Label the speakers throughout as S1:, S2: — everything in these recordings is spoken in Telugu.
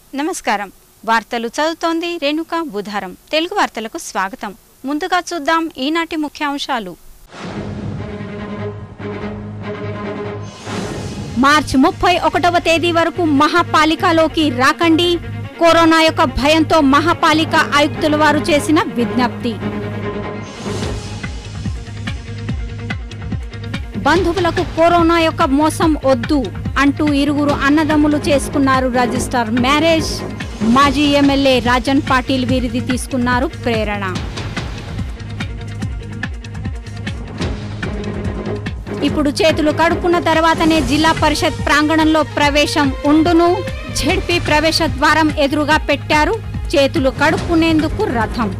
S1: నమస్కారం వార్తలు చదువుతోంది రేణుక బుధారం తెలుగు వార్తలకు స్వాగతం ముందుగా చూద్దాం ఈనాటి ముఖ్యాంశాలు మార్చి ముప్పై ఒకటవ తేదీ వరకు మహాపాలికలోకి రాకండి కరోనా యొక్క భయంతో మహాపాలిక ఆయుక్తుల వారు చేసిన విజ్ఞప్తి బంధువులకు కరోనా యొక్క మోసం వద్దు అంటూ ఇరుగురు అన్నదమ్ములు చేసుకున్నారు రిజిస్టర్ మ్యారేజ్ మాజీ ఎమ్మెల్యే రాజన్ పాటిల్ వీరిది తీసుకున్నారు ప్రేరణ ఇప్పుడు చేతులు కడుక్కున్న తర్వాతనే జిల్లా పరిషత్ ప్రాంగణంలో ప్రవేశం ఉండును జెడ్పీ ప్రవేశ ద్వారం ఎదురుగా పెట్టారు చేతులు కడుక్కునేందుకు రథం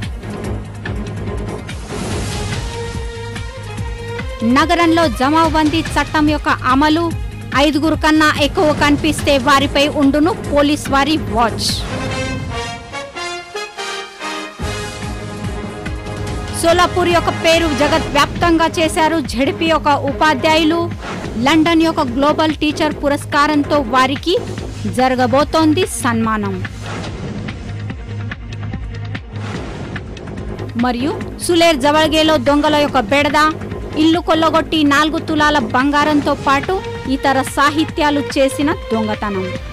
S1: నగరంలో జమాబందీ చట్టం యొక్క అమలు ఐదుగురు కన్నా ఎక్కువ కనిపిస్తే వారిపై ఉండును పోలీస్ వారి వాచ్ సోలాపూర్ యొక్క పేరు జగత్ వ్యాప్తంగా చేశారు జడిపి యొక్క ఉపాధ్యాయులు లండన్ యొక్క గ్లోబల్ టీచర్ పురస్కారంతో వారికి జరగబోతోంది సన్మానం మరియు సులేర్ జవల్గేలో దొంగల యొక్క బెడద ఇల్లు కొల్లగొట్టి నాలుగు తులాల బంగారంతో పాటు ఇతర సాహిత్యాలు చేసిన దొంగతనం